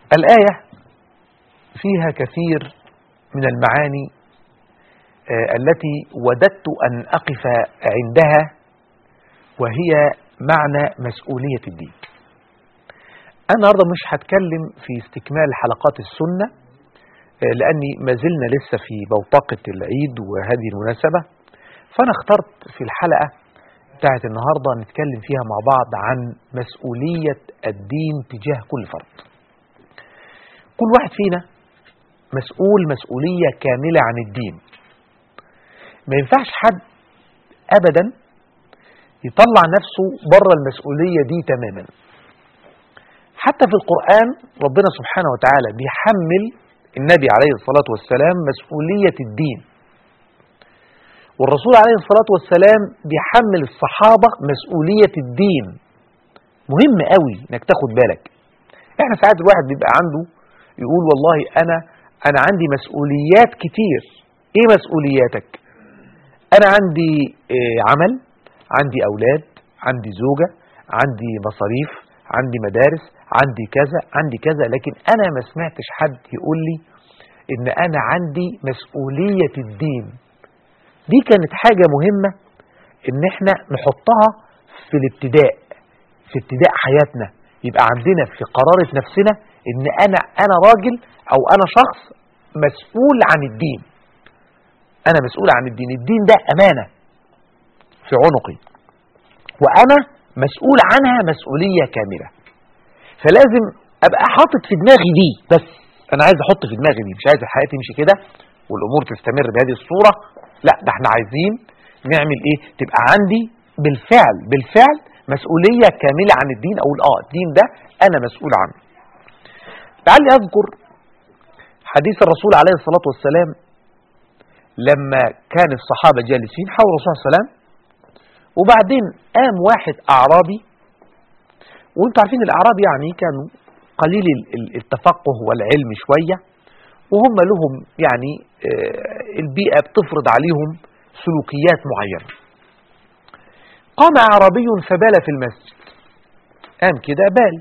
الآية فيها كثير من المعاني آه، التي وددت أن أقف عندها وهي معنى مسؤولية الدين أنا النهارده مش هتكلم في استكمال حلقات السنة آه، لأني ما زلنا لسه في بوتقة العيد وهذه المناسبة فأنا اخترت في الحلقة بتاعت النهاردة نتكلم فيها مع بعض عن مسؤولية الدين تجاه كل فرد كل واحد فينا مسؤول مسؤولية كاملة عن الدين ما ينفعش حد أبدا يطلع نفسه بره المسؤولية دي تماما حتى في القرآن ربنا سبحانه وتعالى بيحمل النبي عليه الصلاة والسلام مسؤولية الدين والرسول عليه الصلاة والسلام بيحمل الصحابة مسؤولية الدين مهم قوي انك تاخد بالك احنا ساعات الواحد بيبقى عنده يقول والله انا انا عندي مسؤوليات كتير ايه مسؤولياتك انا عندي إيه عمل عندي اولاد عندي زوجة عندي مصاريف عندي مدارس عندي كذا عندي كذا لكن انا ما سمعتش حد يقول لي ان انا عندي مسؤولية الدين دي كانت حاجة مهمة ان احنا نحطها في الابتداء في ابتداء حياتنا يبقى عندنا في قرارة نفسنا ان انا انا راجل او انا شخص مسؤول عن الدين انا مسؤول عن الدين الدين ده امانة في عنقي وانا مسؤول عنها مسؤولية كاملة فلازم ابقى حاطط في دماغي دي بس انا عايز احط في دماغي دي مش عايز الحياة تمشي كده والامور تستمر بهذه الصورة لا ده احنا عايزين نعمل ايه تبقى عندي بالفعل بالفعل مسؤولية كاملة عن الدين اقول اه الدين ده انا مسؤول عنه تعالي اذكر حديث الرسول عليه الصلاة والسلام لما كان الصحابة جالسين حول الرسول صلى الله عليه وسلم وبعدين قام واحد أعرابي وانتوا عارفين الأعراب يعني كانوا قليل التفقه والعلم شوية وهم لهم يعني البيئة بتفرض عليهم سلوكيات معينة قام أعرابي فبال في المسجد قام كده بال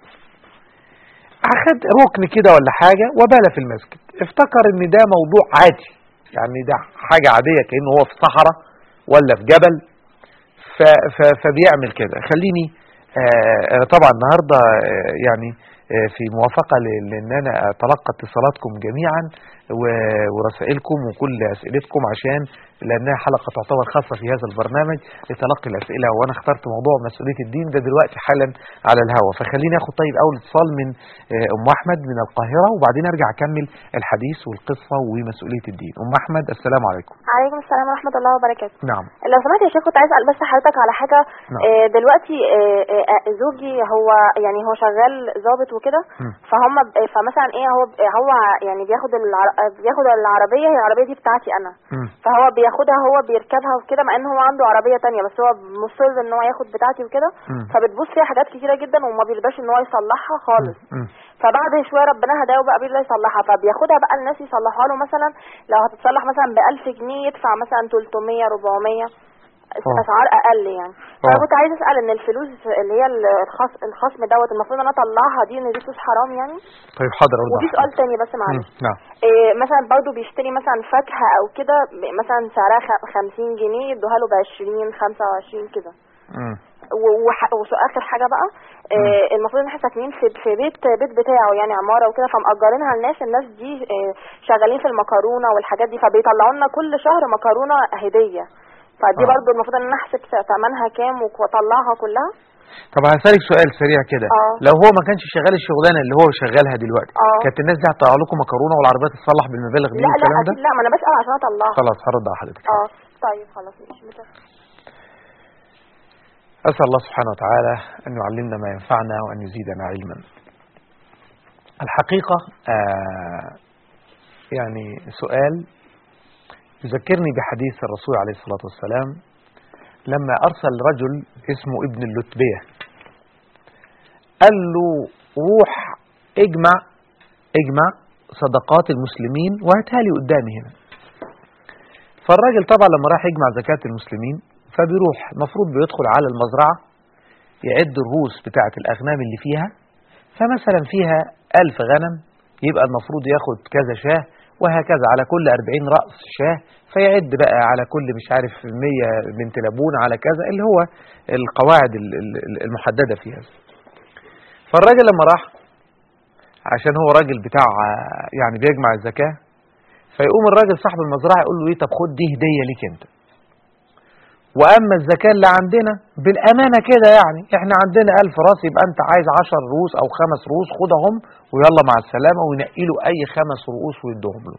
أخذ ركن كده ولا حاجة وبال في المسجد افتكر ان ده موضوع عادي يعني ده حاجة عادية كأنه هو في صحراء ولا في جبل ف ف فبيعمل كده خليني آه طبعا النهاردة آه يعني آه في موافقة لأن أنا أتلقى اتصالاتكم جميعا ورسائلكم وكل أسئلتكم عشان لأنها حلقة تعتبر خاصة في هذا البرنامج لتلقي الأسئلة وأنا اخترت موضوع مسؤولية الدين ده دلوقتي حالا على الهواء فخليني أخد طيب أول اتصال من أم أحمد من القاهرة وبعدين أرجع أكمل الحديث والقصة ومسؤولية الدين أم أحمد السلام عليكم عليكم السلام ورحمة الله وبركاته نعم لو سمحت يا شيخ كنت عايز اسال بس حضرتك على حاجه نعم. آه، دلوقتي آه، آه، زوجي هو يعني هو شغال ضابط وكده مم. فهم ب- فمثلا ايه هو ب- هو يعني بياخد العر... بياخد العربيه هي العربيه دي بتاعتي انا مم. فهو بياخدها هو بيركبها وكده مع ان هو عنده عربيه تانية بس هو مصر ان هو ياخد بتاعتي وكده مم. فبتبص فيها حاجات كتيره جدا وما بيرضاش ان هو يصلحها خالص مم. فبعد شويه ربنا هداه بقى بيرضى يصلحها فبياخدها بقى الناس يصلحوها له مثلا لو هتتصلح مثلا ب 1000 جنيه يدفع مثلا 300 400 آه. اسعار اقل يعني آه. فانا كنت عايز اسال ان الفلوس اللي هي الخص الخصم دوت المفروض ان انا اطلعها دي ان دي فلوس حرام يعني طيب حاضر أرد وفي على سؤال حضرتك. تاني بس مم. معلش نعم إيه مثلا برضه بيشتري مثلا فاكهه او كده ب- مثلا سعرها خ- 50 جنيه يدوها له ب 20 25 كده مم. و- وح- واخر حاجه بقى آه المفروض ان احنا ساكنين في في بيت بيت بتاعه يعني عماره وكده فمأجرينها الناس الناس دي آه شغالين في المكرونه والحاجات دي فبيطلعوا لنا كل شهر مكرونه هديه فدي آه. برضو المفروض ان انا احسب ثمنها كام واطلعها كلها طب هسألك سؤال سريع كده آه. لو هو ما كانش شغال الشغلانة اللي هو شغالها دلوقتي آه. كانت الناس دي هتطلع لكم مكرونة والعربيات تتصلح بالمبالغ دي لا لا والكلام ده اكيد لا ما انا بسأل عشان اطلعها خلاص هرد على حضرتك اه طيب خلاص ماشي متفق. أسأل الله سبحانه وتعالى أن يعلمنا ما ينفعنا وأن يزيدنا علما الحقيقة آه يعني سؤال يذكرني بحديث الرسول عليه الصلاة والسلام لما أرسل رجل اسمه ابن اللتبية قال له روح اجمع اجمع صدقات المسلمين وهاتها لي قدامي هنا فالراجل طبعا لما راح يجمع زكاة المسلمين فبيروح المفروض بيدخل على المزرعة يعد الروس بتاعة الأغنام اللي فيها فمثلا فيها ألف غنم يبقى المفروض ياخد كذا شاه وهكذا على كل 40 رأس شاه فيعد بقى على كل مش عارف 100 بنت لبون على كذا اللي هو القواعد ال- ال- المحددة في هذا فالراجل لما راح عشان هو راجل بتاع يعني بيجمع الزكاة فيقوم الراجل صاحب المزرعة يقول له ايه طب خد دي هدية ليك انت واما الزكاة اللي عندنا بالامانة كده يعني احنا عندنا الف راس يبقى انت عايز عشر رؤوس او خمس رؤوس خدهم ويلا مع السلامة وينقي له اي خمس رؤوس ويدوهم له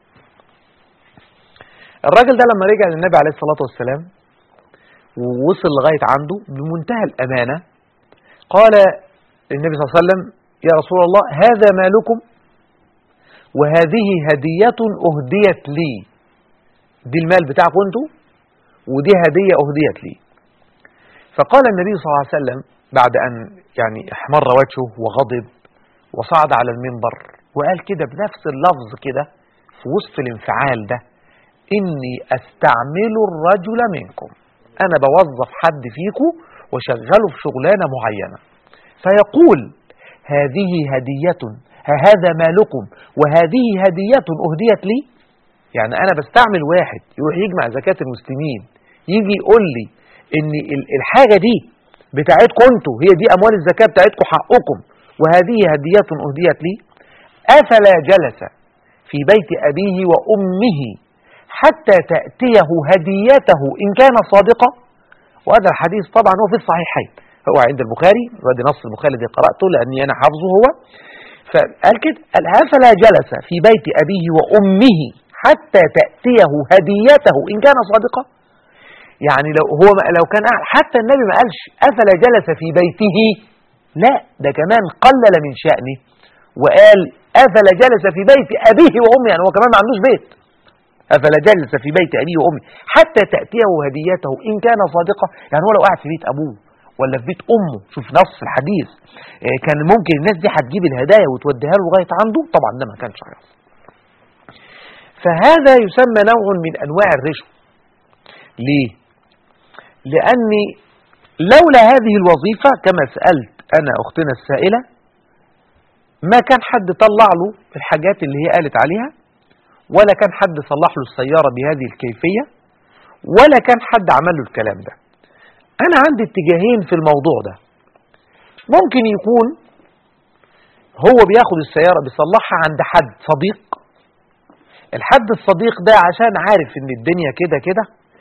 الراجل ده لما رجع للنبي عليه الصلاة والسلام ووصل لغاية عنده بمنتهى الامانة قال النبي صلى الله عليه وسلم يا رسول الله هذا مالكم وهذه هدية أهديت لي دي المال بتاعكم انتوا ودي هدية أهديت لي فقال النبي صلى الله عليه وسلم بعد أن يعني احمر وجهه وغضب وصعد على المنبر وقال كده بنفس اللفظ كده في وسط الانفعال ده إني أستعمل الرجل منكم أنا بوظف حد فيكم وشغله في شغلانة معينة فيقول هذه هدية هذا مالكم وهذه هدية أهديت لي يعني أنا بستعمل واحد يروح يجمع زكاة المسلمين يجي يقول لي إن ال- الحاجة دي بتاعتكم انتوا هي دي أموال الزكاة بتاعتكم حقكم وهذه هدية أهديت لي أفلا جلس في بيت أبيه وأمه حتى تأتيه هديته إن كان صادقا وهذا الحديث طبعا هو في الصحيحين هو عند البخاري وادي نص البخاري الذي قرأته لأني أنا حافظه هو فقال كده قال أفلا جلس في بيت أبيه وأمه حتى تأتيه هديته إن كان صادقا يعني لو هو ما- لو كان قاعد- حتى النبي ما قالش أفلا جلس في بيته لا ده كمان قلل من شأنه وقال أفلا جلس في بيت أبيه وأمه يعني هو كمان ما عندوش بيت أفلا جلس في بيت أبيه وأمه حتى تأتيه هديته إن كان صادقا يعني هو لو قاعد في بيت أبوه ولا في بيت أمه شوف نص الحديث آه، كان ممكن الناس دي هتجيب الهدايا وتوديها له لغاية عنده طبعا ده ما كانش هيحصل فهذا يسمى نوع من أنواع الرشوة ليه؟ لأن لولا هذه الوظيفة كما سألت أنا أختنا السائلة ما كان حد طلع له الحاجات اللي هي قالت عليها ولا كان حد صلح له السيارة بهذه الكيفية ولا كان حد عمل له الكلام ده أنا عندي اتجاهين في الموضوع ده ممكن يكون هو بياخد السيارة بيصلحها عند حد صديق الحد الصديق ده عشان عارف ان الدنيا كده كده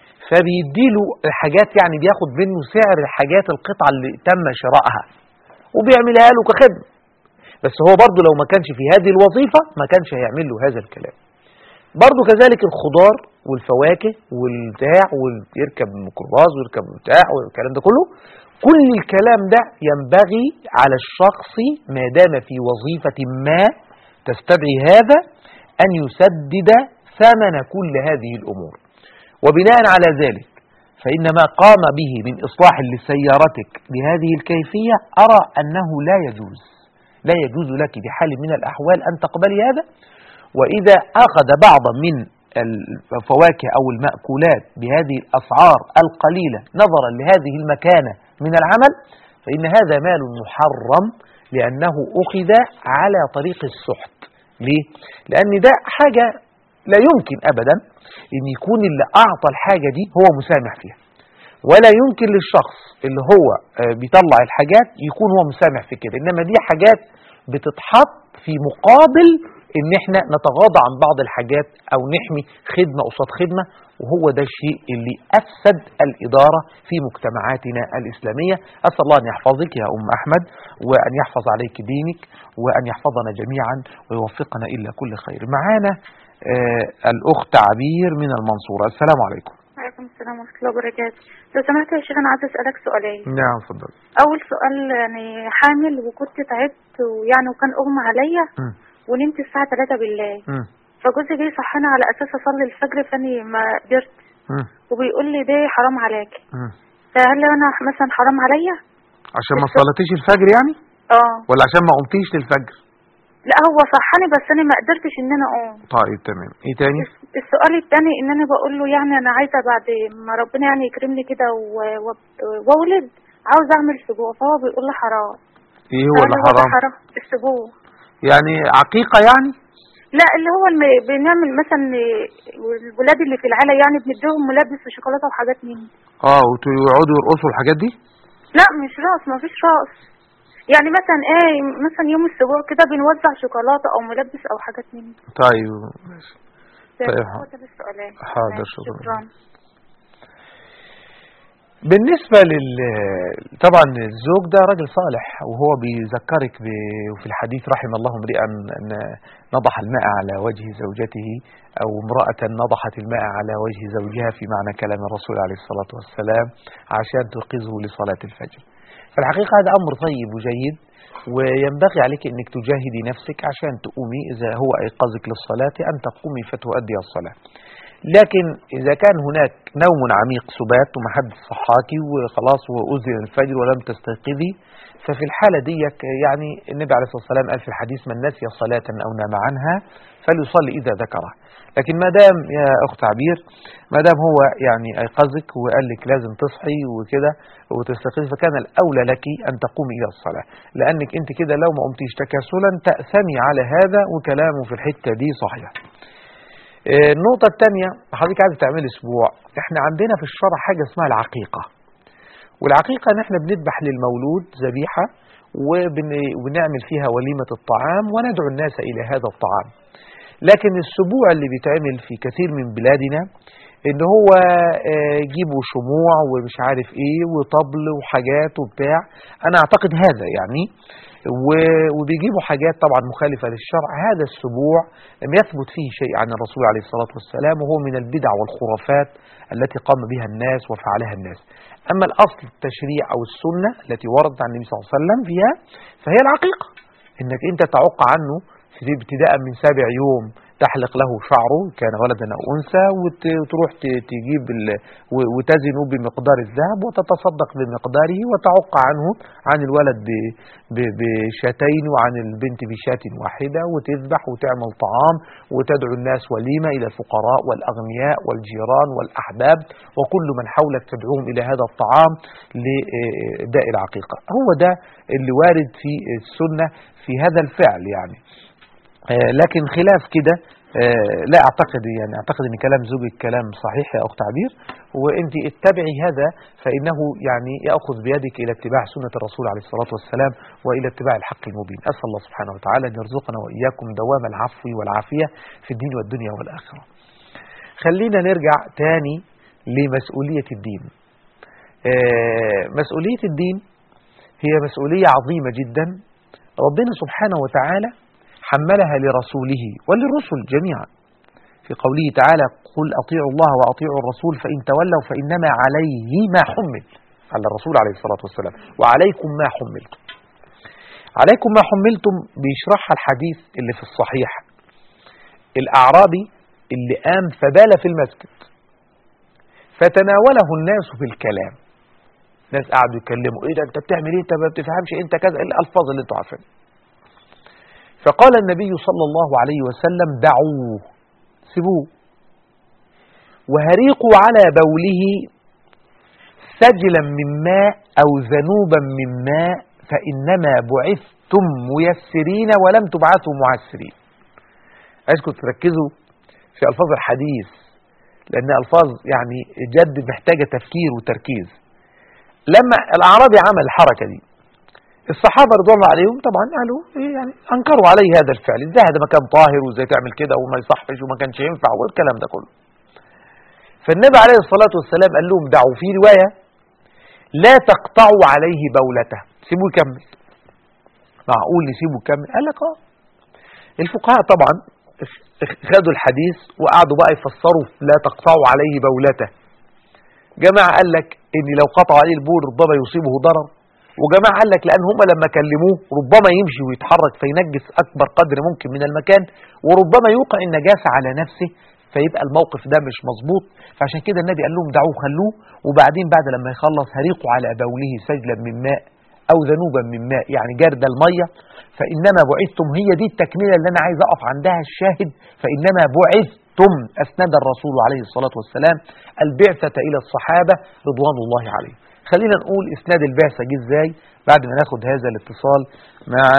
فبيديله الحاجات يعني بياخد منه سعر الحاجات القطعة اللي تم شرائها وبيعملها له كخدمة بس هو برضه لو ما كانش في هذه الوظيفة ما كانش هيعمل له هذا الكلام برضه كذلك الخضار والفواكه والبتاع ويركب الميكروباص ويركب بتاع والكلام ده كله كل الكلام ده ينبغي على الشخص ما دام في وظيفة ما تستدعي هذا أن يسدد ثمن كل هذه الأمور وبناء على ذلك فإن ما قام به من إصلاح لسيارتك بهذه الكيفية أرى أنه لا يجوز لا يجوز لك بحال من الأحوال أن تقبلي هذا وإذا أخذ بعضا من الفواكه أو المأكولات بهذه الأسعار القليلة نظرا لهذه المكانة من العمل فإن هذا مال محرم لأنه أخذ على طريق السحت ليه؟ لأن ده حاجة لا يمكن أبدا أن يكون اللي أعطى الحاجة دي هو مسامح فيها ولا يمكن للشخص اللي هو آه، بيطلع الحاجات يكون هو مسامح في كده إنما دي حاجات بتتحط في مقابل ان احنا نتغاضى عن بعض الحاجات او نحمي خدمة قصاد خدمة وهو ده الشيء اللي افسد الادارة في مجتمعاتنا الاسلامية اسأل الله ان يحفظك يا ام احمد وان يحفظ عليك دينك وان يحفظنا جميعا ويوفقنا الى كل خير معانا آه الاخت عبير من المنصورة السلام عليكم وعليكم السلام ورحمة الله وبركاته لو سمحت يا شيخ أنا عايزة أسألك سؤالين نعم اتفضل أول سؤال يعني حامل وكنت تعبت ويعني وكان أغمى عليا مم. ونمت الساعة 3 بالليل مم. فجوزي جه صحاني على أساس أصلي الفجر فاني ما قدرت مم. وبيقول لي ده حرام عليك مم. فهل أنا مثلا حرام عليا؟ عشان ما صليتيش الفجر يعني اه ولا عشان ما قمتيش للفجر لا هو صحاني بس أنا ما قدرتش إن أنا أقوم طيب تمام ايه تاني السؤال الثاني ان انا بقول له يعني انا عايزه بعد ما ربنا يعني يكرمني كده و- و- واولد عاوز اعمل سبوع فهو بيقول لي حرام ايه هو فهل اللي ده حرام حرام السبوع يعني عقيقة يعني لا اللي هو الم... بنعمل مثلا الولاد اللي في العيله يعني بنديهم ملابس وشوكولاته وحاجات من دي. اه ويقعدوا يرقصوا الحاجات دي لا مش راس ما فيش راس يعني مثلا ايه مثلا يوم الاسبوع كده بنوزع شوكولاته او ملبس او حاجات من دي طيب ماشي طيب، هو ده السؤالين حاضر، ماشي، شكراً. شكرا بالنسبة لل طبعا الزوج ده راجل صالح وهو بيذكرك ب... وفي الحديث رحم الله امرئا أن نضح الماء على وجه زوجته أو امرأة نضحت الماء على وجه زوجها في معنى كلام الرسول عليه الصلاة والسلام عشان توقظه لصلاة الفجر فالحقيقة هذا أمر طيب وجيد وينبغي عليك أنك تجاهدي نفسك عشان تقومي إذا هو أيقظك للصلاة أن تقومي فتؤدي الصلاة لكن إذا كان هناك نوم عميق سبات ومحدش صحاكي وخلاص وأذن الفجر ولم تستيقظي ففي الحالة دي يعني النبي عليه الصلاة والسلام قال في الحديث من نسي صلاة أو نام عنها فليصلي إذا ذكرها لكن ما دام يا أخت عبير ما دام هو يعني أيقظك وقال لك لازم تصحي وكده وتستيقظي فكان الأولى لك أن تقومي إلى الصلاة لأنك أنت كده لو ما قمتيش تكاسلا تأثمي على هذا وكلامه في الحتة دي صحيح آه، النقطة الثانية حضرتك عايز تعمل اسبوع احنا عندنا في الشرع حاجة اسمها العقيقة والعقيقة ان احنا بنذبح للمولود ذبيحة وبن- وبنعمل فيها وليمة الطعام وندعو الناس إلى هذا الطعام لكن السبوع اللي بيتعمل في كثير من بلادنا ان هو آه، يجيبوا شموع ومش عارف ايه وطبل وحاجات وبتاع انا اعتقد هذا يعني و- وبيجيبوا حاجات طبعا مخالفة للشرع هذا السبوع لم يثبت فيه شيء عن الرسول عليه الصلاة والسلام وهو من البدع والخرافات التي قام بها الناس وفعلها الناس أما الأصل التشريع أو السنة التي وردت عن النبي صلى الله عليه وسلم فيها فهي العقيقة إنك أنت تعق عنه في ابتداء من سابع يوم تحلق له شعره كان ولدا أو أنثى وت- وتروح ت- تجيب ال- و- وتزنه بمقدار الذهب وتتصدق بمقداره وتعق عنه عن الولد ب- ب- بشاتين وعن البنت بشاة واحدة وتذبح وتعمل طعام وتدعو الناس وليمة إلى الفقراء والأغنياء والجيران والأحباب وكل من حولك تدعوهم إلى هذا الطعام لداء العقيقة هو ده اللي وارد في السنة في هذا الفعل يعني آه، لكن خلاف كده آه، لا اعتقد يعني اعتقد ان كلام زوجك كلام صحيح يا اخت عبير وانت اتبعي هذا فانه يعني ياخذ بيدك الى اتباع سنه الرسول عليه الصلاه والسلام والى اتباع الحق المبين اسال الله سبحانه وتعالى ان يرزقنا واياكم دوام العفو والعافيه في الدين والدنيا والاخره خلينا نرجع تاني لمسؤوليه الدين آه، مسؤوليه الدين هي مسؤوليه عظيمه جدا ربنا سبحانه وتعالى حملها لرسوله وللرسل جميعا في قوله تعالى قل أطيعوا الله وأطيعوا الرسول فإن تولوا فإنما عليه ما حمل على الرسول عليه الصلاة والسلام وعليكم ما حملتم عليكم ما حملتم بيشرحها الحديث اللي في الصحيح الأعرابي اللي قام فبال في المسجد فتناوله الناس في الكلام ناس قعدوا يتكلموا ايه ده انت بتعمل ايه انت ما بتفهمش انت كذا الالفاظ اللي انتوا عارفينها فقال النبي صلى الله عليه وسلم دعوه سيبوه وهريقوا على بوله سجلا من ماء أو ذنوبا من ماء فإنما بعثتم ميسرين ولم تبعثوا معسرين عايزكم تركزوا في ألفاظ الحديث لأن ألفاظ يعني جد محتاجة تفكير وتركيز لما الأعرابي عمل الحركة دي الصحابة رضوان الله عليهم طبعا قالوا إيه يعني أنكروا عليه هذا الفعل ازاي هذا مكان طاهر وازاي تعمل كده وما يصحش وما كانش ينفع والكلام ده كله فالنبي عليه الصلاة والسلام قال لهم دعوا في رواية لا تقطعوا عليه بولته سيبوه يكمل معقول نسيبه يكمل قال لك اه الفقهاء طبعا خدوا الحديث وقعدوا بقى يفسروا لا تقطعوا عليه بولته جماعة قال لك ان لو قطعوا عليه البول ربما يصيبه ضرر وجماعة قال لك لأن هم لما كلموه ربما يمشي ويتحرك فينجس أكبر قدر ممكن من المكان وربما يوقع النجاسة على نفسه فيبقى الموقف ده مش مظبوط فعشان كده النبي قال لهم دعوه خلوه وبعدين بعد لما يخلص هريقوا على بوله سجلا من ماء أو ذنوبا من ماء يعني جرد المية فإنما بعثتم هي دي التكملة اللي أنا عايز أقف عندها الشاهد فإنما بعثتم أسند الرسول عليه الصلاة والسلام البعثة إلى الصحابة رضوان الله عليهم خلينا نقول اسناد البعثه جه ازاي بعد ما ناخد هذا الاتصال مع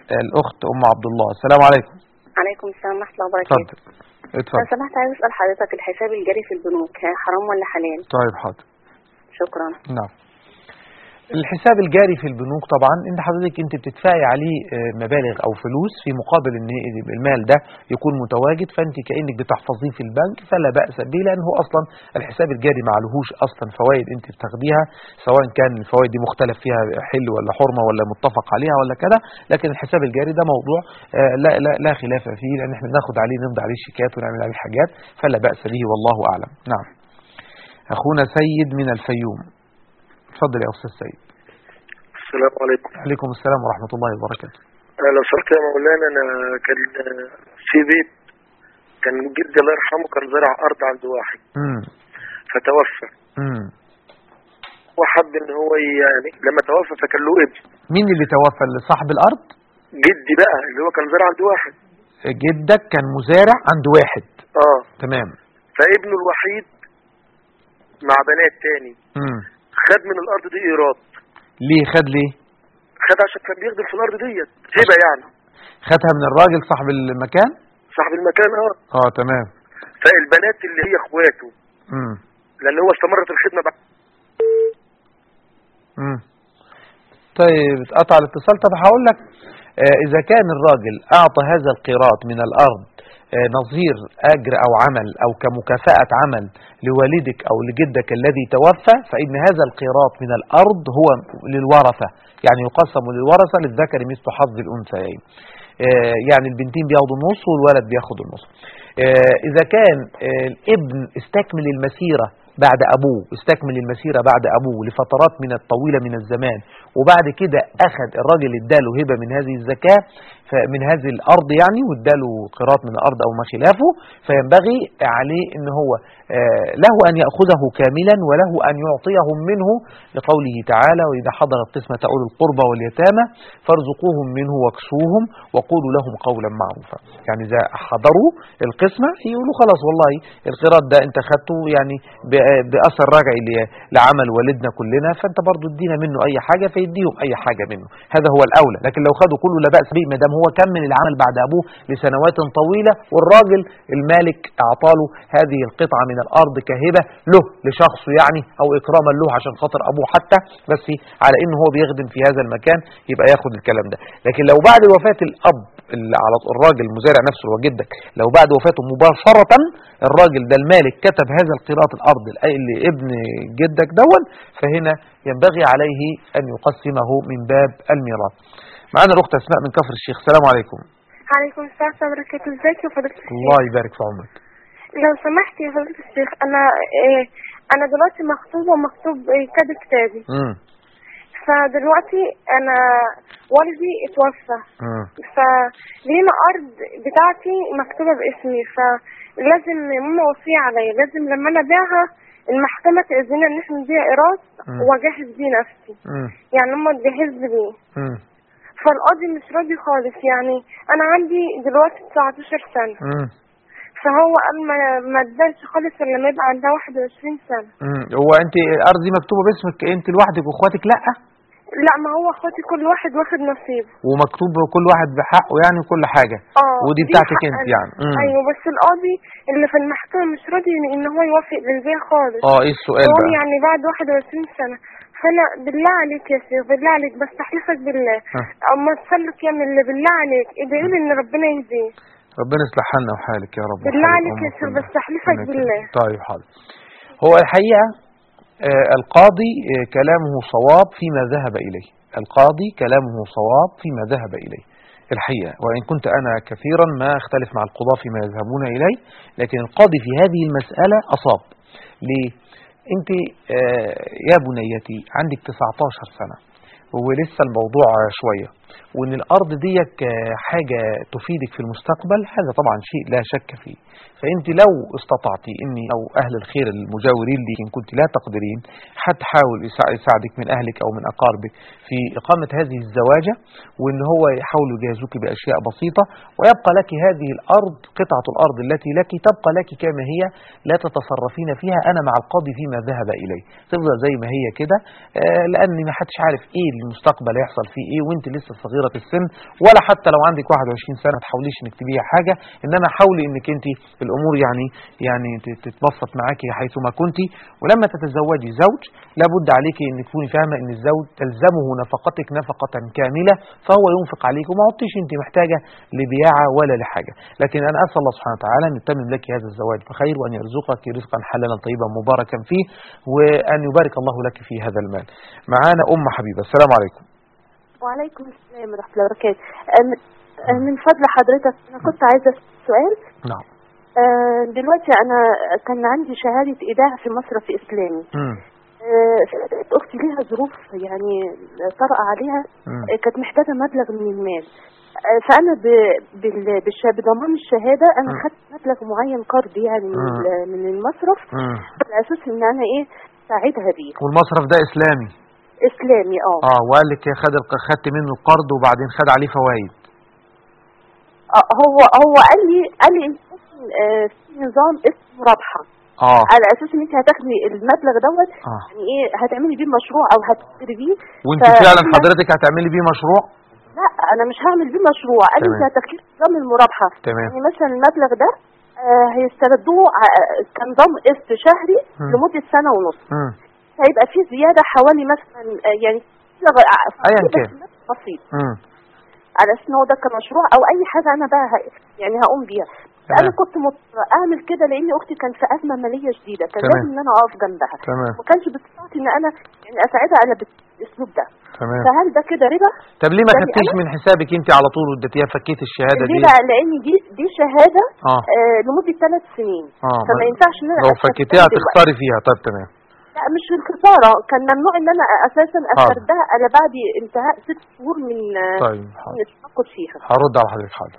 الاخت ام عبد الله السلام عليكم عليكم السلام ورحمة الله وبركاته اتفضل لو اتفضل سمحت عايز أسأل حضرتك الحساب الجاري في البنوك حرام ولا حلال؟ طيب حاضر شكرا نعم الحساب الجاري في البنوك طبعا ان حضرتك انت بتدفعي عليه آه، مبالغ او فلوس في مقابل ان المال ده يكون متواجد فانت كانك بتحفظيه في البنك فلا باس به لان هو اصلا الحساب الجاري معلهوش اصلا فوائد انت بتاخديها سواء كان الفوائد دي مختلف فيها حل ولا حرمه ولا متفق عليها ولا كده لكن الحساب الجاري ده موضوع آه، لا لا لا خلاف فيه لان احنا بناخد عليه نمضي عليه شيكات ونعمل عليه حاجات فلا باس به والله اعلم نعم اخونا سيد من الفيوم اتفضل يا استاذ سيد السلام عليكم عليكم السلام ورحمه الله وبركاته أنا لو سمحت يا مولانا أنا كان في بيت كان جدي الله يرحمه كان زرع أرض عند واحد امم فتوفى امم وحب إن هو يعني لما توفى فكان له ابن مين اللي توفى اللي صاحب الارض جدي بقى اللي هو كان زرع عند واحد جدك كان مزارع عند واحد اه تمام فابنه الوحيد مع بنات تاني امم خد من الأرض دي إيراد ليه خد ليه خد عشان كان بيخدم في الأرض ديت هبة يعني خدها من الراجل صاحب المكان صاحب المكان اه اه تمام فالبنات اللي هي اخواته امم لأن هو استمرت الخدمة بعد امم طيب اتقطع الاتصال طب هقول لك آه اذا كان الراجل اعطى هذا القيراط من الارض آه نظير اجر او عمل او كمكافأة عمل لوالدك او لجدك الذي توفى فان هذا القيراط من الارض هو للورثة يعني يقسم للورثة للذكر مثل حظ الانثيين آه يعني البنتين بياخدوا النص والولد بياخد النص آه اذا كان آه الابن استكمل المسيرة بعد أبوه استكمل المسيرة بعد أبوه لفترات من الطويلة من الزمان وبعد كده أخذ الراجل اداله هبة من هذه الزكاة من هذه الأرض يعني واداله قراط من الأرض أو ما خلافه فينبغي عليه أن هو آه له أن يأخذه كاملا وله أن يعطيهم منه لقوله تعالى وإذا حضر القسمة أولي القربى واليتامى فارزقوهم منه واكسوهم وقولوا لهم قولا معروفا يعني إذا حضروا القسمة يقولوا خلاص والله القراط ده أنت خدته يعني بأثر رجعي لعمل والدنا كلنا فأنت برضو ادينا منه أي حاجة فيديهم أي حاجة منه هذا هو الأولى لكن لو خدوا كله لا بأس به ما دام هو كمل العمل بعد أبوه لسنوات طويلة والراجل المالك أعطاله هذه القطعة من الأرض كهبة له لشخصه يعني أو إكراما له عشان خاطر أبوه حتى بس على إنه هو بيخدم في هذا المكان يبقى ياخد الكلام ده لكن لو بعد وفاة الأب اللي على الراجل المزارع نفسه اللي هو جدك لو بعد وفاته مباشرة الراجل ده المالك كتب هذا القراط الأرض لابن جدك دون فهنا ينبغي عليه أن يقسمه من باب الميراث معنا الأخت أسماء من كفر الشيخ السلام عليكم عليكم السلام ورحمة الله وبركاته ازيك يا فضيلة الشيخ الله يبارك في عمرك لو سمحت يا فضيلة الشيخ أنا إيه أنا دلوقتي مخطوبة ومكتوب إيه كاد كتابي امم فدلوقتي أنا والدي اتوفى امم فلينا أرض بتاعتي مكتوبة باسمي فلازم ماما وصية عليا لازم لما أنا أبيعها المحكمة تأذينا إن احنا نبيع إيراد مم. وأجهز بيه نفسي امم يعني أما تجهز لي بيه امم فالقاضي مش راضي خالص يعني أنا عندي دلوقتي 19 سنة امم فهو قال ما ما ادانش خالص إلا لما يبقى عندها 21 سنة امم هو انت الارض دي مكتوبه باسمك انت لوحدك واخواتك لا لا ما هو اخواتي كل واحد واخد نصيبه ومكتوب كل واحد بحقه يعني كل حاجه اه ودي دي بتاعتك حق انت أنا. يعني مم. ايوه بس القاضي اللي في المحكمة مش راضي إن- ان هو يوافق بالبيع خالص اه ايه السؤال هو بقى يعني بعد 21 سنة فانا بالله عليك يا شيخ بالله عليك بستحلفك بالله ها. اما تصلك يا من اللي بالله عليك ادعي لي ان ربنا يهديه ربنا يصلح حالنا وحالك يا رب بالله وحال عليك يا أمة شيخ كلها. بستحلفك ربنا بالله يكرمك. طيب حاضر هو الحقيقة آه، القاضي آه، كلامه صواب فيما ذهب إليه القاضي كلامه صواب فيما ذهب إليه الحقيقة وإن كنت أنا كثيرا ما أختلف مع القضاة فيما يذهبون إليه لكن القاضي في هذه المسألة أصاب ليه؟ أنت آه، يا بنيتي عندك 19 سنة ولسه الموضوع شوية وان الارض ديك آه، حاجة تفيدك في المستقبل هذا طبعا شيء لا شك فيه فانت لو استطعتي اني او اهل الخير المجاورين لي ان كنت لا تقدرين هتحاول يسا- يساعدك من اهلك او من اقاربك في اقامة هذه الزواجة وان هو يحاولوا يجهزوك باشياء بسيطة ويبقى لك هذه الارض قطعة الارض التي لك تبقى لك كما هي لا تتصرفين فيها انا مع القاضي فيما ذهب اليه تفضل زي ما هي كده آه، لان ما حدش عارف ايه المستقبل هيحصل فيه ايه وانت لسه صغيره السن ولا حتى لو عندك 21 سنه ما تحاوليش انك تبيعي حاجه انما حاولي انك انت الامور يعني يعني ت- تتبسط معاكي حيثما كنت ولما تتزوجي زوج لابد عليك ان تكوني فاهمه ان الزوج تلزمه نفقتك نفقه كامله فهو ينفق عليك وما عدتيش انت محتاجه لبياعه ولا لحاجه لكن انا اسال الله سبحانه وتعالى ان يتمم لك هذا الزواج بخير وان يرزقك رزقا حلالا طيبا مباركا فيه وان يبارك الله لك في هذا المال معانا ام حبيبه السلام عليكم وعليكم السلام ورحمة الله وبركاته أم- أم من فضل حضرتك أنا كنت عايزة أسأل سؤال نعم أه، دلوقتي أنا كان عندي شهادة إيداع في مصرف إسلامي مم. أه، أختي ليها ظروف يعني طرأ عليها مم. أه، كانت محتاجة مبلغ من المال أه، فأنا ب- بال- بالش- بضمان الشهادة أنا مم. خدت مبلغ معين قرض يعني من مم. ال- من المصرف مم. على أساس إن أنا إيه ساعدها بيه والمصرف ده اسلامي إسلامي أه اه وقال لك خد الق- خدت منه القرض وبعدين خد عليه فوائد آه، هو هو قال لي قال لي انت آه، في نظام اسمه رابحه اه على اساس ان انت هتاخدي المبلغ دوت اه يعني ايه هتعملي بيه مشروع او هتشتري بيه وانت ف- فعلا حضرتك هتعملي بيه مشروع لا انا مش هعمل بيه مشروع قال لي تمام. انت هتاخدي نظام المرابحه تمام يعني مثلا المبلغ ده آه، هيستردوه ع- كنظام قسط شهري مم. لمده سنه ونص مم. هيبقى فيه زياده حوالي مثلا آه، يعني مبلغ ع- أيا بس كان. بسيط مم. على اساس ان هو ده كمشروع او اي حاجه انا بقى ه- يعني هقوم بيها تمام. انا كنت مضطرة اعمل كده لان اختي كان في ازمه ماليه شديده كان تمام. لازم ان انا اقف جنبها تمام ما كانش بتستطيع ان انا يعني اساعدها على بال- بالاسلوب ده تمام فهل ده كده ربا؟ طب ليه ما يعني خدتيش أنا- من حسابك انت على طول واديتيها فكيت الشهاده ليه دي بقى؟ لان دي دي شهاده اه آه لمده ثلاث سنين اه فما ما- ينفعش ان انا لو أستخدمها فكيتيها دلوقتي. هتخسري فيها طب تمام لا مش الخساره كان ممنوع ان انا اساسا استردها الا بعد انتهاء ست شهور من آه، طيب حاضر. من التناقض فيها هرد على حضرتك حاضر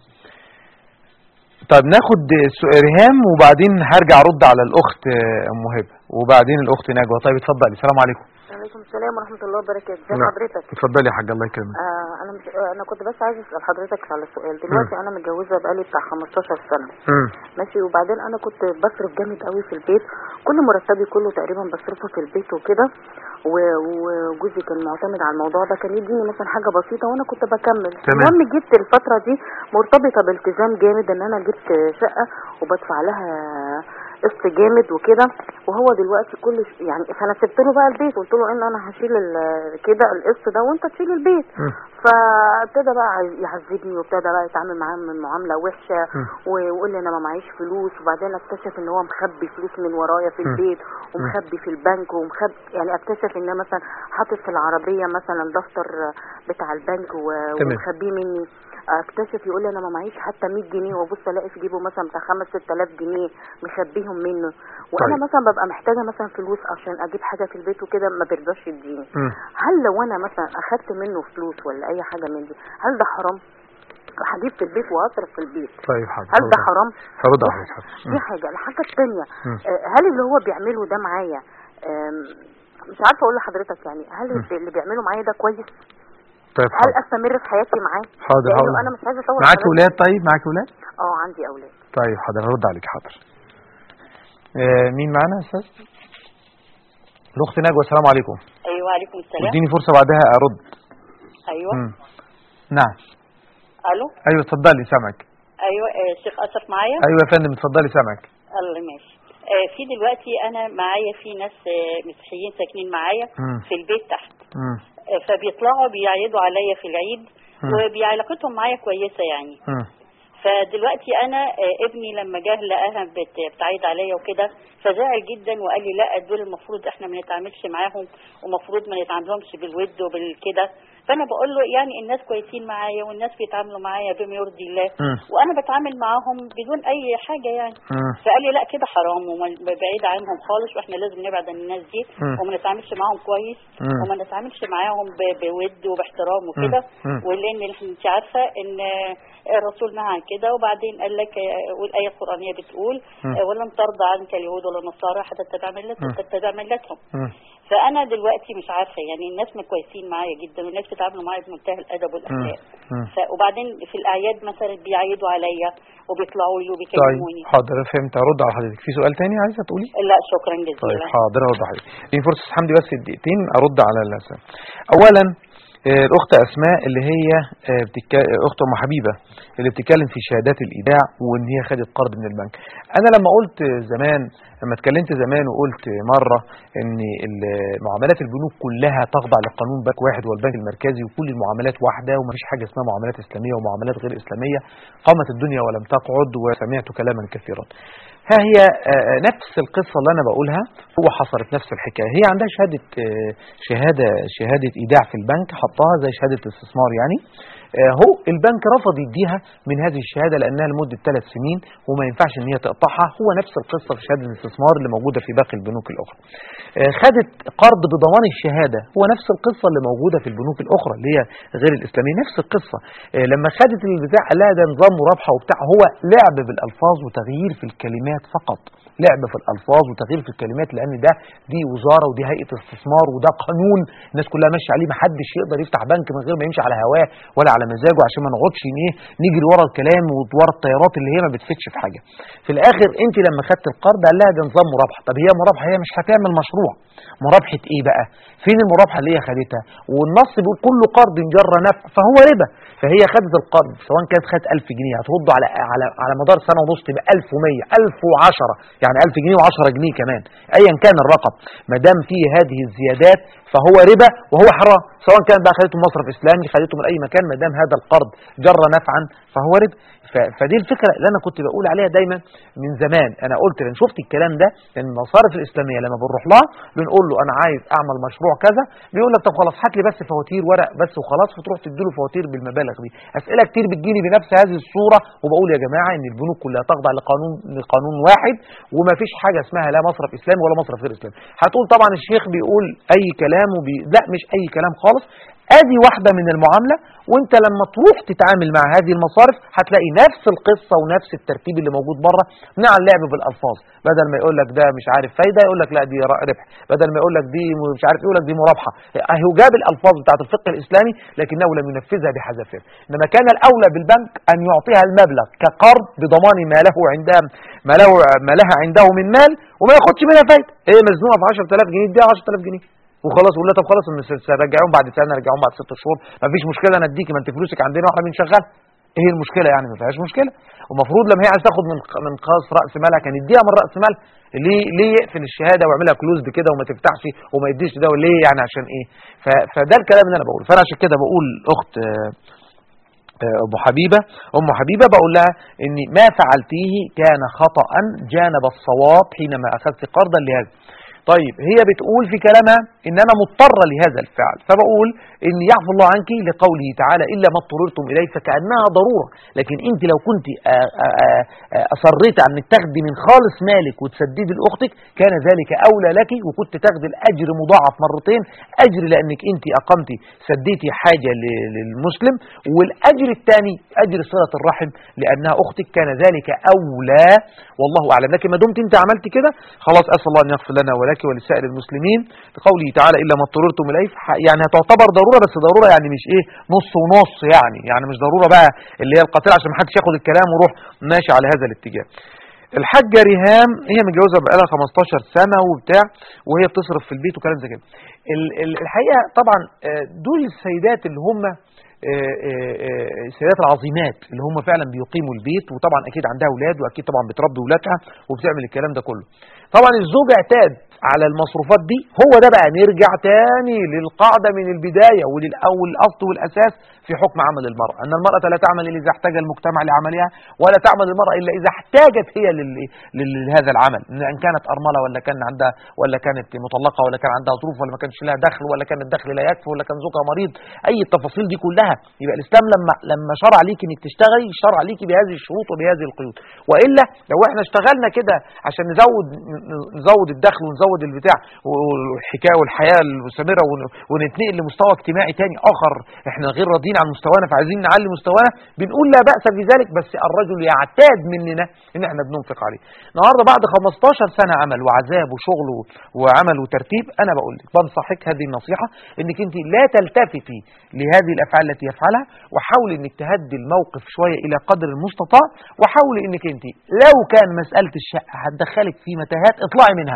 طيب ناخد سؤال ريهام وبعدين هرجع ارد على الاخت آه، ام هبه وبعدين الاخت نجوى طيب اتفضلي السلام عليكم وعليكم السلام ورحمة الله وبركاته ازي نعم. حضرتك اتفضلي يا حاج الله يكرمك آه انا مش آه انا كنت بس عايزه اسال حضرتك على سؤال دلوقتي انا متجوزه بقالي بتاع 15 سنه مم. ماشي وبعدين انا كنت بصرف جامد قوي في البيت كل مرتبي كله تقريبا بصرفه في البيت وكده و- وجوزي كان معتمد على الموضوع ده كان يديني مثلا حاجه بسيطه وانا كنت بكمل تمام. المهم جبت الفتره دي مرتبطه بالتزام جامد ان انا جبت شقه وبدفع لها قسط جامد وكده وهو دلوقتي كل ش... يعني فانا سبت له بقى البيت قلت له ان انا هشيل ال- كده القسط ده وانت تشيل البيت مم. فابتدى بقى يعذبني وابتدى بقى يتعامل معايا من معامله وحشه مم. ويقول لي انا ما معيش فلوس وبعدين اكتشف ان هو مخبي فلوس من ورايا في مم. البيت ومخبي في البنك ومخبي يعني اكتشف ان أنا مثلا حاطط في العربيه مثلا دفتر بتاع البنك و- تمام. ومخبيه مني اكتشف يقول لي انا ما معيش حتى 100 جنيه وابص الاقي في جيبه مثلا بتاع 5 6000 جنيه مخبيهم منه وانا طيب. مثلا ببقى محتاجه مثلا فلوس عشان اجيب حاجه في البيت وكده ما بيرضاش يديني مم. هل لو انا مثلا اخدت منه فلوس ولا اي حاجه من دي هل ده حرام هجيب في البيت واصرف في البيت طيب حاضر هل ده هرد- حرام هرد على حضرتك حاضر. دي مم. حاجه الحاجه الثانيه مم. هل اللي هو بيعمله ده معايا آم، مش عارفه اقول لحضرتك يعني هل مم. اللي بيعمله معايا ده كويس طيب هل حاضر استمر في حياتي معاه حاضر لانه هقول انا مش عايزه اطول معاكي حضرتك. ولاد طيب معاكي ولاد اه عندي اولاد طيب حاضر هرد عليك حاضر آه مين معانا يا استاذ الاخت نجوى السلام عليكم ايوه عليكم السلام اديني فرصه بعدها ارد ايوه مم. نعم الو ايوه اتفضلي سامعك ايوه آه، الشيخ اشرف معايا ايوه يا فندم اتفضلي سامعك الله ماشي آه، في دلوقتي انا معايا في ناس آه، مسيحيين ساكنين معايا مم. في البيت تحت مم. آه، فبيطلعوا بيعيدوا عليا في العيد مم. وبعلاقتهم معايا كويسه يعني مم. فدلوقتي انا آه، ابني لما جه لقاها بت- بتعيد عليا وكده فزعل جدا وقال لي لا دول المفروض احنا ما نتعاملش معاهم ومفروض ما نتعاملهمش بالود وبالكده فانا بقول له يعني الناس كويسين معايا والناس بيتعاملوا معايا بما يرضي الله مم. وانا بتعامل معاهم بدون اي حاجه يعني مم. فقال لي لا كده حرام وبعيد عنهم خالص واحنا لازم نبعد عن الناس دي مم. وما نتعاملش معاهم كويس مم. وما نتعاملش معاهم ب- بود وباحترام وكده مم. ولان انت عارفه ان الرسول نهى عن كده وبعدين قال لك والايه القرانيه بتقول مم. ولن ترضى عنك اليهود ولا النصارى حتى تتبع ملتهم مم. تتبع ملتهم مم. فانا دلوقتي مش عارفه يعني الناس ما كويسين معايا جدا والناس بيتعاملوا معايا بمنتهى الادب والاخلاق مم. ف... وبعدين في الاعياد مثلا بيعيدوا عليا وبيطلعوا لي طيب وبيكلموني حاضر فهمت هرد على حضرتك في سؤال تاني عايزه تقولي لا شكرا طيب جزيلا حاضر هرد على حضرتك اديني فرصه حمدي بس دقيقتين ارد على الاسئله اولا آه، الأخت أسماء اللي هي آه، بتك... أخت أم حبيبة اللي بتتكلم في شهادات الإيداع وإن هي خدت قرض من البنك أنا لما قلت زمان لما اتكلمت زمان وقلت مرة إن ال- معاملات البنوك كلها تخضع لقانون بنك واحد والبنك المركزي وكل المعاملات واحدة ومفيش حاجة اسمها معاملات إسلامية ومعاملات غير إسلامية قامت الدنيا ولم تقعد وسمعت كلاما كثيرا ها هي آه، نفس القصة اللي أنا بقولها هو حصلت نفس الحكاية هي عندها شهادة آه، شهادة شهادة إيداع في البنك حطها زي شهادة استثمار يعني آه، هو البنك رفض يديها من هذه الشهادة لأنها لمدة ثلاث سنين وما ينفعش إن هي تقطعها هو نفس القصة في شهادة الاستثمار اللي موجودة في باقي البنوك الأخرى آه، خدت قرض بضمان الشهادة هو نفس القصة اللي موجودة في البنوك الأخرى اللي هي غير الإسلامية نفس القصة آه، لما خدت البتاع قال لها ده نظام مرابحة وبتاع هو لعب بالألفاظ وتغيير في الكلمات فقط لعب في الألفاظ وتغيير في الكلمات لأن ده دي وزارة ودي هيئة استثمار وده قانون الناس كلها ماشية عليه محدش يقدر يفتح بنك من غير ما يمشي على هواه ولا على مزاجه عشان ما نقعدش إن ايه نجري ورا الكلام وورا الطيارات اللي هي ما بتفيدش في حاجة في الآخر أنت لما خدت القرض قال لها ده نظام مرابحة طب هي مرابحة هي مش هتعمل مشروع مرابحة ايه بقى فين المرابحة اللي هي خدتها والنص بيقول كل قرض جر نفع فهو ربا فهي خدت القرض سواء كانت خدت 1000 جنيه هترد على على على مدار سنه ونص تبقى 1100 1010 يعني 1000 جنيه و10 جنيه كمان ايا كان الرقم ما دام فيه هذه الزيادات فهو ربا وهو حرام سواء كان بقى خدته من مصرف اسلامي خدته من اي مكان ما دام هذا القرض جر نفعا فهو ربا ف- فدي الفكره اللي انا كنت بقول عليها دايما من زمان انا قلت لان شفت الكلام ده لان المصارف الاسلاميه لما بنروح لها بنقول له انا عايز اعمل مشروع كذا بيقول لك طب خلاص هات لي بس فواتير ورق بس وخلاص فتروح تديله فواتير بالمبالغ دي اسئله كتير بتجيلي بنفس هذه الصوره وبقول يا جماعه ان البنوك كلها تخضع لقانون لقانون واحد وما فيش حاجه اسمها لا مصرف اسلامي ولا مصرف غير اسلامي هتقول طبعا الشيخ بيقول اي كلام وبي... لا مش اي كلام خالص ادي واحده من المعامله وانت لما تروح تتعامل مع هذه المصارف هتلاقي نفس القصه ونفس الترتيب اللي موجود بره مع اللعب بالالفاظ بدل ما يقول لك ده مش عارف فايده يقول لك لا دي ر- ربح بدل ما يقول لك دي م- مش عارف يقول لك دي مرابحه اهو جاب الالفاظ بتاعه الفقه الاسلامي لكنه لم ينفذها بحذافيرها انما كان الاولى بالبنك ان يعطيها المبلغ كقرض بضمان ما له عندها ما له ما لها عنده من مال وما ياخدش منها فايده هي مزنوقه في 10000 جنيه اديها 10000 جنيه وخلاص ولا طب خلاص نرجعهم بعد سنه نرجعهم بعد ست شهور مفيش مشكله انا اديكي ما انت فلوسك عندنا واحنا بنشغلها ايه المشكله يعني ما فيهاش مشكله ومفروض لما هي عايز تاخد من من خاص راس مالها كان يديها من راس مالها ليه ليه يقفل الشهاده ويعملها كلوز بكده وما تفتحش وما يديش ده وليه يعني عشان ايه ف- فده الكلام اللي انا بقوله فانا عشان كده بقول اخت آه، آه، ابو حبيبه ام حبيبه بقول لها ان ما فعلتيه كان خطا جانب الصواب حينما اخذت قرضا لهذا طيب هي بتقول في كلامها ان انا مضطره لهذا الفعل فبقول ان يعفو الله عنك لقوله تعالى الا ما اضطررتم اليه فكانها ضروره لكن انت لو كنت آه، آه، آه، اصريت على انك تاخدي من خالص مالك وتسددي لاختك كان ذلك اولى لك وكنت تاخدي الاجر مضاعف مرتين اجر لانك انت اقمتي سديتي حاجه ل- للمسلم والاجر الثاني اجر صله الرحم لانها اختك كان ذلك اولى والله اعلم لكن ما دمت انت عملت كده خلاص اسال الله ان يغفر لنا ولك ولسائر المسلمين لقوله تعالى الا ما اضطررتم اليه فح- يعني هتعتبر ضروره بس ضروره يعني مش ايه نص ونص يعني يعني مش ضروره بقى اللي هي القاتله عشان ما حدش ياخد الكلام ويروح ماشي على هذا الاتجاه الحاجه ريهام هي متجوزه بقالها 15 سنه وبتاع وهي بتصرف في البيت وكلام زي كده ال- ال- الحقيقه طبعا آه، دول السيدات اللي هم آه، آه، آه، السيدات العظيمات اللي هم فعلا بيقيموا البيت وطبعا اكيد عندها اولاد واكيد طبعا بتربي اولادها وبتعمل الكلام ده كله طبعا الزوج اعتاد على المصروفات دي هو ده بقى نرجع تاني للقاعده من البدايه وللاول الاصل والاساس في حكم عمل المراه ان المراه لا تعمل الا اذا احتاج المجتمع لعملها ولا تعمل المراه الا اذا احتاجت هي لل- لل- لهذا العمل ان كانت ارمله ولا كان عندها ولا كانت مطلقه ولا كان عندها ظروف ولا ما كانش لها دخل ولا كان الدخل لا يكفي ولا كان زوجها مريض اي التفاصيل دي كلها يبقى الاسلام لما لما شرع ليك انك تشتغلي شرع ليك بهذه الشروط وبهذه القيود والا لو احنا اشتغلنا كده عشان نزود نزود الدخل ونزود البتاع والحكايه والحياه المستمره ون- ونتنقل لمستوى اجتماعي تاني اخر احنا غير راضيين عن مستوانا فعايزين نعلي مستوانا بنقول لا باس في ذلك بس الرجل يعتاد مننا ان احنا بننفق عليه النهارده بعد 15 سنه عمل وعذاب وشغل و- وعمل وترتيب انا بقول لك بنصحك هذه النصيحه انك انت لا تلتفتي لهذه الافعال التي يفعلها وحاولي انك تهدي الموقف شويه الى قدر المستطاع وحاولي انك انت لو كان مساله الشقه هتدخلك في متاهات اطلعي منها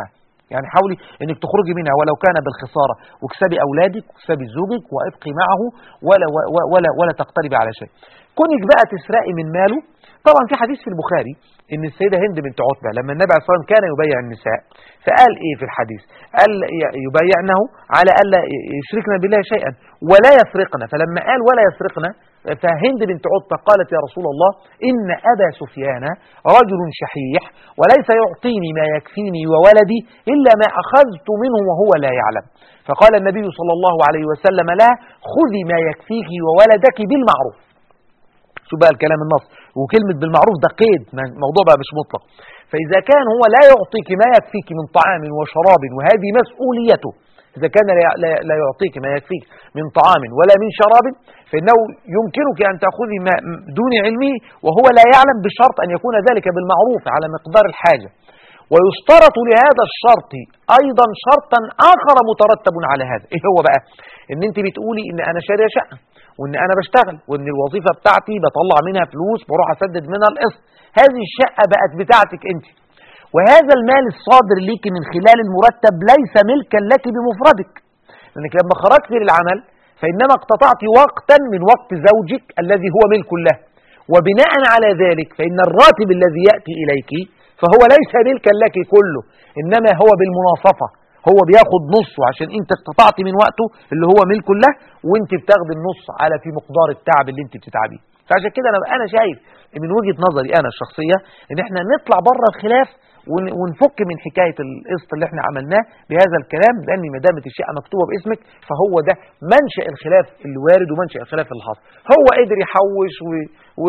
يعني حاولي انك تخرجي منها ولو كان بالخساره واكسبي اولادك واكسبي زوجك وابقي معه ولا ولا ولا, ولا تقتربي على شيء كونك بقى تسرقي من ماله طبعا في حديث في البخاري ان السيده هند بنت عتبه لما النبي عليه الصلاه والسلام كان يبايع النساء فقال ايه في الحديث قال يبايعنه على الا يشركن بالله شيئا ولا يسرقن فلما قال ولا يسرقن فهند بنت عتبة قالت يا رسول الله إن أبا سفيان رجل شحيح وليس يعطيني ما يكفيني وولدي إلا ما أخذت منه وهو لا يعلم فقال النبي صلى الله عليه وسلم لا خذي ما يكفيك وولدك بالمعروف شو بقى الكلام النص وكلمة بالمعروف ده قيد الموضوع بقى مش مطلق فإذا كان هو لا يعطيك ما يكفيك من طعام وشراب وهذه مسؤوليته إذا كان لا يعطيك ما يكفيك من طعام ولا من شراب فإنه يمكنك أن تأخذي ما دون علمه وهو لا يعلم بشرط أن يكون ذلك بالمعروف على مقدار الحاجة ويشترط لهذا الشرط أيضا شرطا آخر مترتب على هذا إيه هو بقى إن أنت بتقولي إن أنا شارية شقة وإن أنا بشتغل وإن الوظيفة بتاعتي بطلع منها فلوس بروح أسدد منها القسط هذه الشقة بقت بتاعتك أنت وهذا المال الصادر ليك من خلال المرتب ليس ملكا لك بمفردك لأنك لما خرجت للعمل فإنما اقتطعت وقتا من وقت زوجك الذي هو ملك له وبناء على ذلك فإن الراتب الذي يأتي إليك فهو ليس ملكا لك كله إنما هو بالمناصفة هو بياخد نصه عشان انت اقتطعت من وقته اللي هو ملك له وانت بتاخد النص على في مقدار التعب اللي انت بتتعبيه فعشان كده انا انا شايف من وجهه نظري انا الشخصيه ان احنا نطلع بره الخلاف ونفك من حكايه القسط اللي احنا عملناه بهذا الكلام لان ما دامت الشقه مكتوبه باسمك فهو ده منشا الخلاف اللي وارد ومنشا الخلاف اللي حاصل هو قدر يحوش و... و...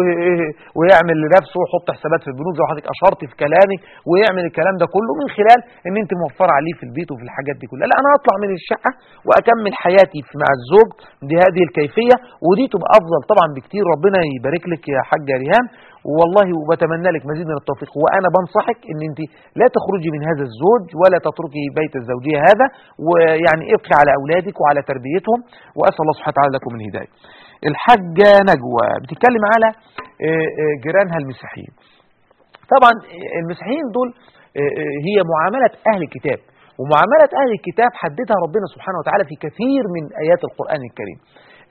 ويعمل لنفسه ويحط حسابات في البنوك زي ما حضرتك اشرت في كلامك ويعمل الكلام ده كله من خلال ان انت موفره عليه في البيت وفي الحاجات دي كلها لا انا اطلع من الشقه واكمل حياتي مع الزوج بهذه الكيفيه ودي تبقى افضل طبعا بكتير ربنا يبارك لك يا حاجه ريهام والله وبتمنى لك مزيد من التوفيق وانا بنصحك ان انت لا تخرجي من هذا الزوج ولا تتركي بيت الزوجيه هذا ويعني ابقي على اولادك وعلى تربيتهم واسال الله سبحانه وتعالى لكم الهدايه. الحاجه نجوى بتتكلم على جيرانها المسيحيين. طبعا المسيحيين دول هي معامله اهل الكتاب ومعامله اهل الكتاب حددها ربنا سبحانه وتعالى في كثير من ايات القران الكريم.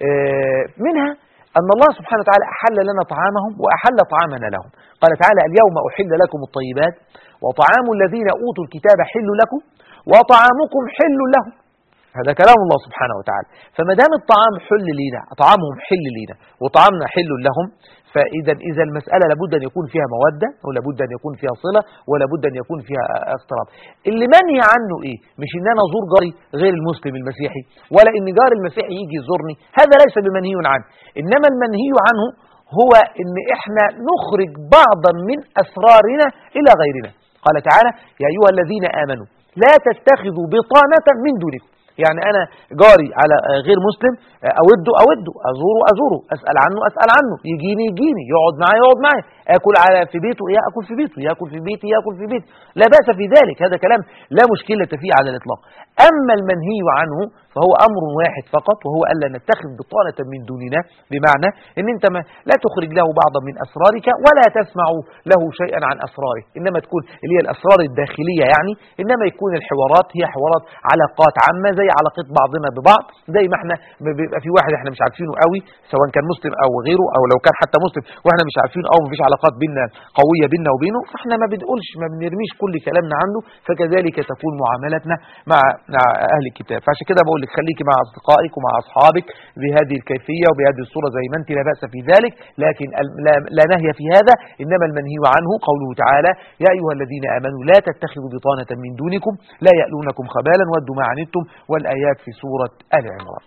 منها أن الله سبحانه وتعالى أحل لنا طعامهم وأحل طعامنا لهم قال تعالى اليوم أحل لكم الطيبات وطعام الذين أوتوا الكتاب حل لكم وطعامكم حل لهم هذا كلام الله سبحانه وتعالى فما دام الطعام حل لينا طعامهم حل لينا وطعامنا حل لهم فإذا إذا المسألة لابد أن يكون فيها مودة ولابد أن يكون فيها صلة ولابد أن يكون فيها اقتراب اللي منهي عنه إيه مش إن أنا أزور جاري غير المسلم المسيحي ولا إن جار المسيحي يجي يزورني هذا ليس بمنهي عنه إنما المنهي عنه هو إن إحنا نخرج بعضا من أسرارنا إلى غيرنا قال تعالى يا أيها الذين آمنوا لا تتخذوا بطانة من دونكم يعني أنا جاري على غير مسلم أوده أوده أزوره أزوره أسأل عنه أسأل عنه يجيني يجيني يقعد معايا يقعد معايا أكل على في بيته يأكل في بيته يأكل في بيتي يأكل في بيتي لا بأس في ذلك هذا كلام لا مشكلة فيه على الإطلاق أما المنهي عنه فهو أمر واحد فقط وهو ألا نتخذ بطانة من دوننا بمعنى أن أنت ما لا تخرج له بعضا من أسرارك ولا تسمع له شيئا عن أسراره إنما تكون اللي هي الأسرار الداخلية يعني إنما يكون الحوارات هي حوارات علاقات عامة زي علاقة بعضنا ببعض زي ما احنا بيبقى في واحد احنا مش عارفينه قوي سواء كان مسلم أو غيره أو لو كان حتى مسلم واحنا مش عارفينه أو مفيش علاقات بيننا قوية بيننا وبينه فاحنا ما بنقولش ما بنرميش كل كلامنا عنه فكذلك تكون معاملتنا مع مع أهل الكتاب فعشان كده بقول لك خليكي مع أصدقائك ومع أصحابك بهذه الكيفية وبهذه الصورة زي ما أنت لا بأس في ذلك لكن لا, لا نهي في هذا إنما المنهي عنه قوله تعالى يا أيها الذين آمنوا لا تتخذوا بطانة من دونكم لا يألونكم خبالا ودوا ما عنتم والآيات في سورة آل عمران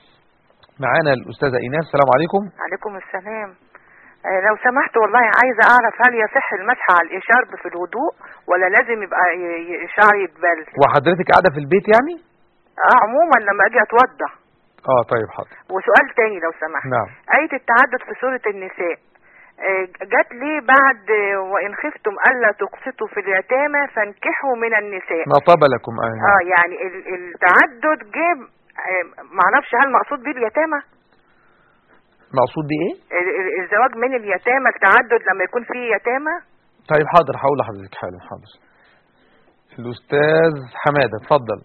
معانا الأستاذة إيناس السلام عليكم عليكم السلام آه، لو سمحت والله عايزة أعرف هل يصح المسح على الإشارب في الوضوء ولا لازم يبقى ي- ي- شعر يتبل وحضرتك قاعدة في البيت يعني اه عموما لما أجي أتوضى اه طيب حاضر وسؤال تاني لو سمحت نعم آية التعدد في سورة النساء آه، جت ليه بعد آه، وإن خفتم ألا تقسطوا في اليتامى فانكحوا من النساء ما طاب لكم آه. اه يعني ال- التعدد جه آه، معرفش هل مقصود بيه اليتامى مقصود دي ايه ال- ال- الزواج من اليتامى التعدد لما يكون فيه يتامى طيب حاضر هقول لحضرتك حالا حاضر الاستاذ حماده اتفضل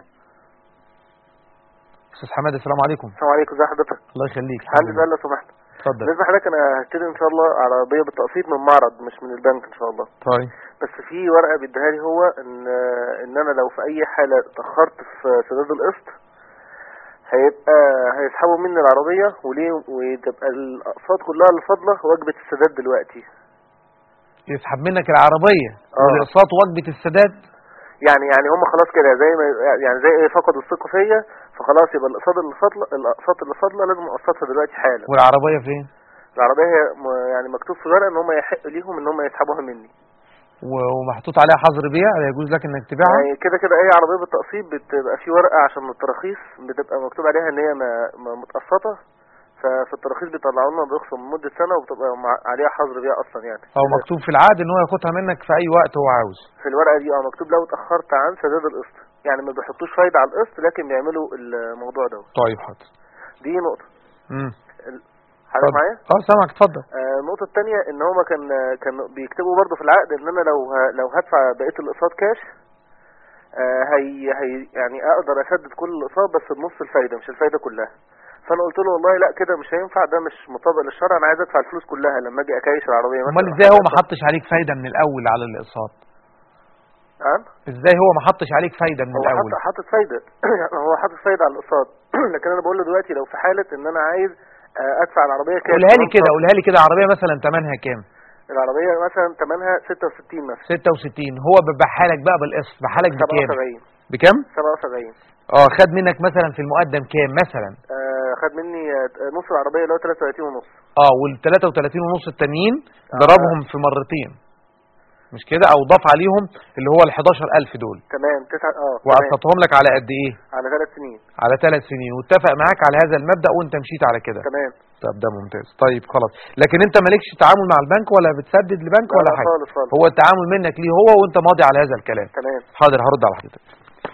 استاذ حماده السلام عليكم السلام عليكم ازي حضرتك الله يخليك عندي سؤال لو سمحت اتفضل بالنسبه لحضرتك انا هشتري ان شاء الله عربيه بالتقسيط من معرض مش من البنك ان شاء الله طيب بس في ورقه بيديها لي هو ان ان انا لو في اي حاله اتاخرت في سداد القسط هيبقى هيسحبوا مني العربيه وليه وتبقى الاقساط كلها اللي فاضله وجبه السداد دلوقتي يسحب منك العربيه اه. والاقساط وجبه السداد يعني يعني هم خلاص كده زي ما يعني زي ايه فقدوا الثقه فيا فخلاص يبقى الاقساط اللي فاضله الاقساط اللي فاضله لازم اقسطها دلوقتي حالا والعربيه فين العربيه هي م- يعني مكتوب في الورقه ان هم يحق ليهم ان هم يسحبوها مني و- ومحطوط عليها حظر بيع لا يجوز لك انك تبيعها يعني كده كده اي عربيه بالتقسيط بتبقى في ورقه عشان التراخيص بتبقى مكتوب عليها ان هي م- م- متقسطه ففي التراخيص بيطلعوا لنا بيخصم لمده سنه وبتبقى مع- عليها حظر بيع اصلا يعني او مكتوب في العقد ان هو ياخدها منك في اي وقت هو عاوز في الورقه دي اه مكتوب لو اتاخرت عن سداد القسط يعني ما بيحطوش فايده على القسط لكن بيعملوا الموضوع ده طيب حاضر دي نقطه امم حضرتك اتفضل. معايا اه سامعك اتفضل آه، النقطة التانية ان هما كان كان بيكتبوا برضه في العقد ان انا لو ه- لو هدفع بقية الاقساط كاش آه، هي هي يعني اقدر اسدد كل الاقساط بس بنص الفايدة مش الفايدة كلها فانا قلت له والله لا كده مش هينفع ده مش مطابق للشرع انا عايز ادفع الفلوس كلها لما اجي اكايش العربية مثلا امال ازاي هو ما حطش عليك فايده من الاول على الاقساط نعم ازاي هو ما حطش عليك فايده من هو الاول حاطط حاطط فايدة يعني هو حاطط فايدة على الاقساط لكن انا بقول له دلوقتي لو في حالة ان انا عايز آه، ادفع العربية كاش قولها لي وأنصف كده قولها لي كده عربيه مثلا ثمنها كام العربية مثلا ثمنها 66 مثلا 66 هو بحالك بقى بالقسط بحالك بكام 77 بكام 77 اه خد منك مثلا في المقدم كام مثلا آه، خد مني آه، نص العربية اللي هو 33 ونص اه وال 33 ونص التانيين ضربهم في مرتين مش كده او ضاف عليهم اللي هو ال 11000 دول تمام تسعة اه تمام. وقسطهم لك على قد ايه على ثلاث سنين على ثلاث سنين واتفق معاك على هذا المبدأ وانت مشيت على كده تمام طب ده ممتاز طيب خلاص لكن انت مالكش تعامل مع البنك ولا بتسدد لبنك لا، ولا لا، حاجه خالص خالص هو التعامل منك ليه هو وانت ماضي على هذا الكلام تمام حاضر هرد على حضرتك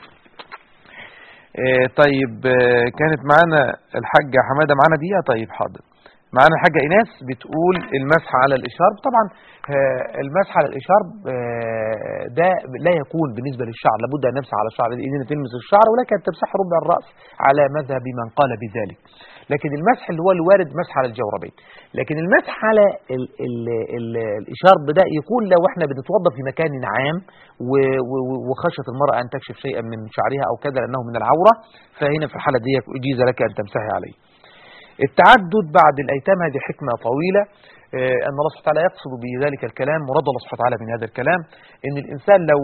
آه، طيب آه، كانت معانا الحاجة حمادة معانا دقيقة طيب حاضر معانا الحاجة إيناس بتقول المسح على الإشارب طبعا آه، المسح على الإشارب آه، ده لا يكون بالنسبة للشعر لابد أن نمسح على الشعر الإيدين تلمس الشعر ولكن تمسح ربع الرأس على مذهب من قال بذلك لكن المسح اللي هو الوارد مسح على الجوربين لكن المسح على ال ال ال الإشارب ده يكون لو احنا بنتوضى في مكان عام و- و- وخشت المرأة أن تكشف شيئا من شعرها أو كذا لأنه من العورة فهنا في الحالة دي يجيز لك أن تمسحي عليه التعدد بعد الأيتام هذه حكمة طويلة آه، أن الله سبحانه وتعالى يقصد بذلك الكلام مراد الله سبحانه وتعالى من هذا الكلام أن الإنسان لو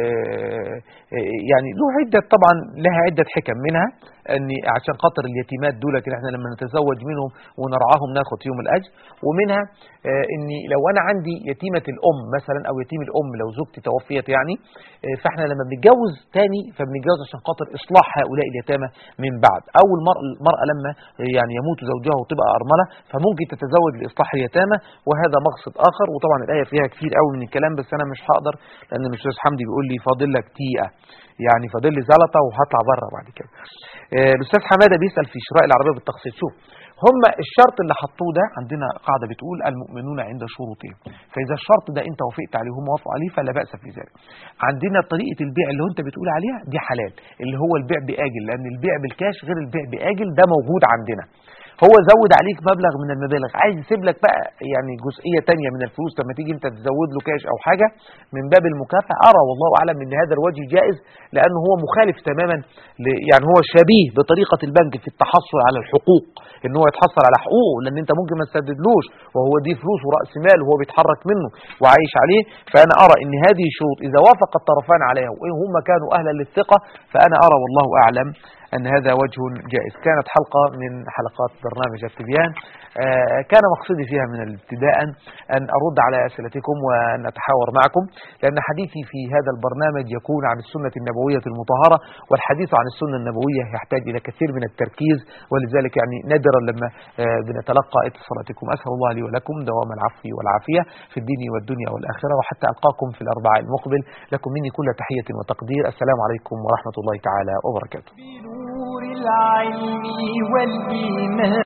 آه، آه، يعني له عدة طبعا لها عدة حكم منها أن عشان خاطر اليتيمات دول لكن احنا لما نتزوج منهم ونرعاهم ناخد فيهم الأجر ومنها آه، أني لو أنا عندي يتيمة الأم مثلا أو يتيم الأم لو زوجتي توفيت يعني آه، فاحنا لما بنتجوز تاني فبنتجوز عشان خاطر إصلاح هؤلاء اليتامى من بعد أو المرأة, المرأة لما يعني يموت زوجها وتبقى أرملة فممكن تتزوج لإصلاح اليتامى وهذا مقصد آخر وطبعا الآية فيها كتير قوي من الكلام بس أنا مش هقدر لأن الأستاذ حمدي بيقول لي فاضل لك دقيقة يعني فاضل لي زلطة وهطلع بره بعد كده آه، الأستاذ حمادة بيسأل في شراء العربية بالتقسيط شوف هم الشرط اللي حطوه ده عندنا قاعدة بتقول المؤمنون عند شروطهم فإذا الشرط ده أنت وافقت عليه وهم وافقوا عليه فلا بأس في ذلك عندنا طريقة البيع اللي أنت بتقول عليها دي حلال اللي هو البيع بآجل لأن البيع بالكاش غير البيع بآجل ده موجود عندنا هو زود عليك مبلغ من المبالغ عايز يسيب لك بقى يعني جزئية تانية من الفلوس لما تيجي انت تزود له كاش او حاجة من باب المكافأة ارى والله اعلم ان هذا الوجه جائز لانه هو مخالف تماما ل يعني هو شبيه بطريقة البنك في التحصل على الحقوق ان هو يتحصل على حقوقه لان انت ممكن ما تسددلوش وهو دي فلوس ورأس مال وهو بيتحرك منه وعايش عليه فانا ارى ان هذه الشروط اذا وافق الطرفان عليها وان هم كانوا اهلا للثقة فانا ارى والله اعلم أن هذا وجه جائز كانت حلقة من حلقات برنامج التبيان آه، كان مقصدي فيها من الابتداء أن أرد على أسئلتكم وأن أتحاور معكم لأن حديثي في هذا البرنامج يكون عن السنة النبوية المطهرة والحديث عن السنة النبوية يحتاج إلى كثير من التركيز ولذلك يعني نادرا لما آه، بنتلقى اتصالاتكم أسأل الله لي ولكم دوام العفو والعافية في الدين والدنيا والآخرة وحتى ألقاكم في الأربعاء المقبل لكم مني كل تحية وتقدير السلام عليكم ورحمة الله تعالى وبركاته بنور العلم والإيمان